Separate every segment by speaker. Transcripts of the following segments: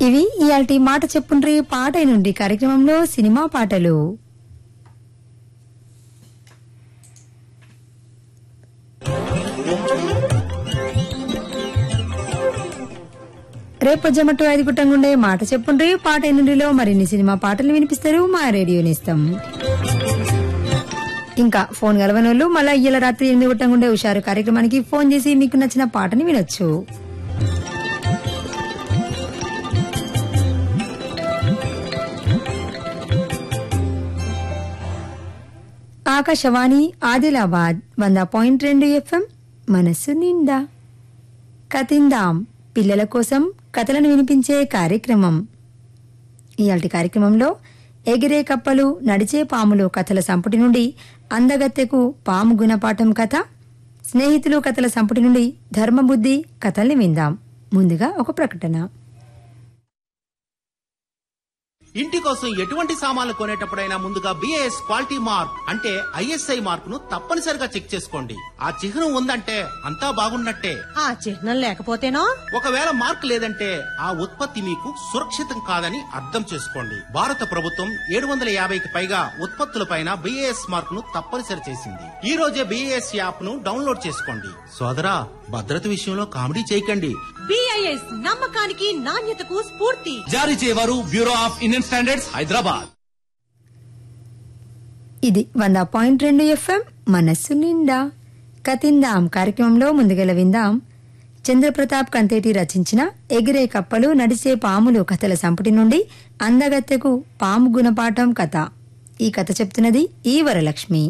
Speaker 1: ఇవి ఇయాల్టి మాట చెప్పుండ్రి పాట నుండి కార్యక్రమంలో సినిమా పాటలు రేపు జమట్టు ఐదు గుట్టంగుండే మాట చెప్పుండ్రి పాట నుండిలో మరిన్ని సినిమా పాటలు వినిపిస్తారు మా రేడియోనిస్తాం ఇంకా ఫోన్ గలవనోళ్ళు మళ్ళా ఇయ్యాల రాత్రి ఎనిమిది గుట్టంగుండే హుషారు కార్యక్రమానికి ఫోన్ చేసి మీకు నచ్చిన పాటని వినొచ్చు ఆకాశవాణి ఆదిలాబాద్ వంద పాయింట్ రెండు ఎఫ్ఎం మనస్సు నిండా కతిందాం పిల్లల కోసం కథలను వినిపించే కార్యక్రమం ఇయాల్టి కార్యక్రమంలో ఎగిరే కప్పలు నడిచే పాములు కథల సంపుటి నుండి అందగత్తెకు పాము గుణపాఠం కథ స్నేహితులు కథల సంపుటి నుండి ధర్మబుద్ధి కథల్ని విందాం ముందుగా ఒక ప్రకటన
Speaker 2: ఇంటి కోసం ఎటువంటి సామాన్లు కొనేటప్పుడైనా ముందుగా బిఏఎస్ క్వాలిటీ మార్క్ అంటే ఐఎస్ఐ మార్క్ ను తప్పనిసరిగా చెక్ చేసుకోండి ఆ చిహ్నం ఉందంటే అంతా బాగున్నట్టే
Speaker 3: ఆ చిహ్నం లేకపోతేనో
Speaker 2: ఒకవేళ మార్క్ లేదంటే ఆ ఉత్పత్తి మీకు సురక్షితం కాదని అర్థం చేసుకోండి భారత ప్రభుత్వం ఏడు వందల యాభైకి పైగా ఉత్పత్తులపైన బిఏఎస్ మార్క్ ను తప్పనిసరి చేసింది ఈ రోజే బిఏఎస్ యాప్ ను డౌన్లోడ్ చేసుకోండి సోదరా భద్రత విషయంలో కామెడీ చేయకండి
Speaker 3: బిఐఎస్ నమ్మకానికి నాణ్యతకు స్ఫూర్తి
Speaker 4: జారీ చేయవారు bureau of Indian standards Hyderabad
Speaker 1: ఇది వంద పాయింట్ రెండు ఎఫ్ఎం మనస్సు నిండా కతిందాం కార్యక్రమంలో ముందుగల విందాం చంద్రప్రతాప్ కంతేటి రచించిన ఎగిరే కప్పలు నడిచే పాములు కథల సంపుటి నుండి అందగత్తెకు పాము గుణపాఠం కథ ఈ కథ చెప్తున్నది ఈ వరలక్ష్మి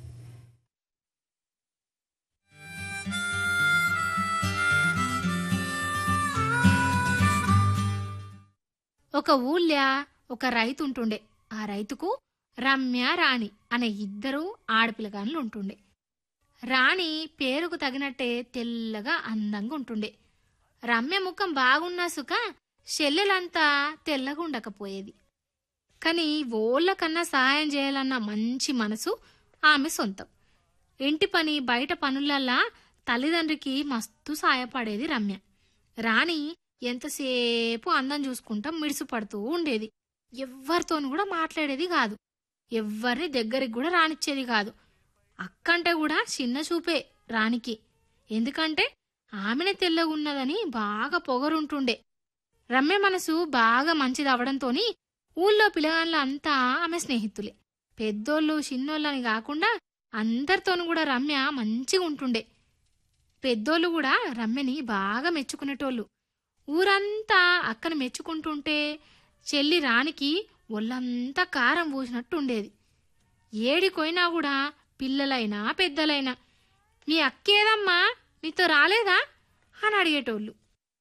Speaker 5: ఒక ఊళ్ళో ఒక రైతు ఉంటుండే ఆ రైతుకు రమ్య రాణి అనే ఇద్దరు ఆడపిల్లగాన్లు ఉంటుండే రాణి పేరుకు తగినట్టే తెల్లగా అందంగా ఉంటుండే రమ్య ముఖం బాగున్నా సుఖ చెల్లెలంతా తెల్లగా ఉండకపోయేది కానీ ఓళ్ళ కన్నా సహాయం చేయాలన్న మంచి మనసు ఆమె సొంతం ఇంటి పని బయట పనులల్లా తల్లిదండ్రికి మస్తు సాయపడేది రమ్య రాణి ఎంతసేపు అందం చూసుకుంటా మిడిసిపడుతూ ఉండేది ఎవ్వరితోనూ కూడా మాట్లాడేది కాదు ఎవ్వరిని దగ్గరికి కూడా రానిచ్చేది కాదు అక్కంటే కూడా చిన్న చూపే రాణికి ఎందుకంటే ఆమెనే తెల్లగున్నదని బాగా పొగరుంటుండే రమ్య మనసు బాగా మంచిది అవడంతోని ఊళ్ళో పిల్లగాళ్ళ అంతా ఆమె స్నేహితులే పెద్దోళ్ళు చిన్నోళ్ళని కాకుండా అందరితోనూ కూడా రమ్య మంచిగా ఉంటుండే పెద్దోళ్ళు కూడా రమ్యని బాగా మెచ్చుకునేటోళ్ళు ఊరంతా అక్కను మెచ్చుకుంటుంటే చెల్లి రానికి ఒళ్ళంతా కారం పూసినట్టు ఉండేది ఏడికొయినా కూడా పిల్లలైనా పెద్దలైనా మీ అక్కేదమ్మా నీతో రాలేదా అని అడిగేటోళ్ళు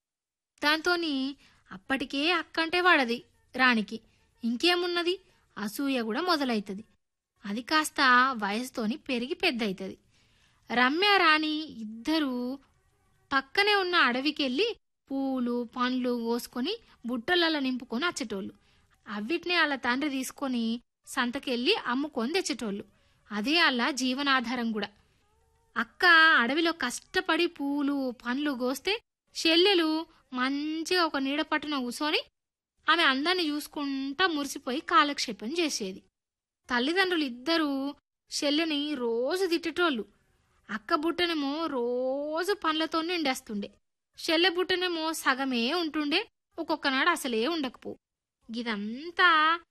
Speaker 5: దాంతోని అప్పటికే అక్కంటే వాడది రాణికి ఇంకేమున్నది అసూయ కూడా మొదలైతది అది కాస్త వయసుతోని పెరిగి పెద్దయితది రమ్య రాణి ఇద్దరూ పక్కనే ఉన్న అడవికెళ్ళి పూలు పండ్లు కోసుకొని బుట్టలలో నింపుకొని వచ్చేటోళ్ళు అవిటిని వాళ్ళ తండ్రి తీసుకొని సంతకెళ్ళి అమ్ముకొని తెచ్చేటోళ్ళు అదే వాళ్ళ జీవనాధారం కూడా అక్క అడవిలో కష్టపడి పూలు పండ్లు కోస్తే చెల్లెలు మంచిగా ఒక నీడ పట్టున కూసోని ఆమె అందాన్ని చూసుకుంటా మురిసిపోయి కాలక్షేపం చేసేది తల్లిదండ్రులు ఇద్దరూ చెల్లెని రోజు తిట్టేటోళ్ళు అక్క బుట్టనేమో రోజు పండ్లతో నిండేస్తుండే చెల్లె బుట్టనేమో సగమే ఉంటుండే ఒక్కొక్కనాడు అసలే ఉండకపో ఇదంతా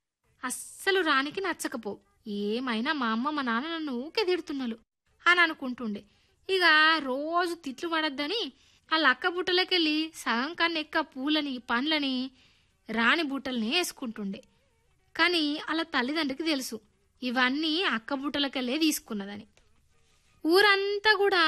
Speaker 5: అస్సలు రానికి నచ్చకపో ఏమైనా మా అమ్మ మా నాన్న నన్ను ఊకే తిడుతున్నాలు అని అనుకుంటుండే ఇక రోజు తిట్లు పడద్దని వాళ్ళ అక్క బుట్టలకెళ్ళి సగం కన్నా ఎక్క పూలని పండ్లని రాణి బుట్టల్ని వేసుకుంటుండే కానీ వాళ్ళ తల్లిదండ్రికి తెలుసు ఇవన్నీ అక్క బుట్టలకెళ్ళే తీసుకున్నదని ఊరంతా కూడా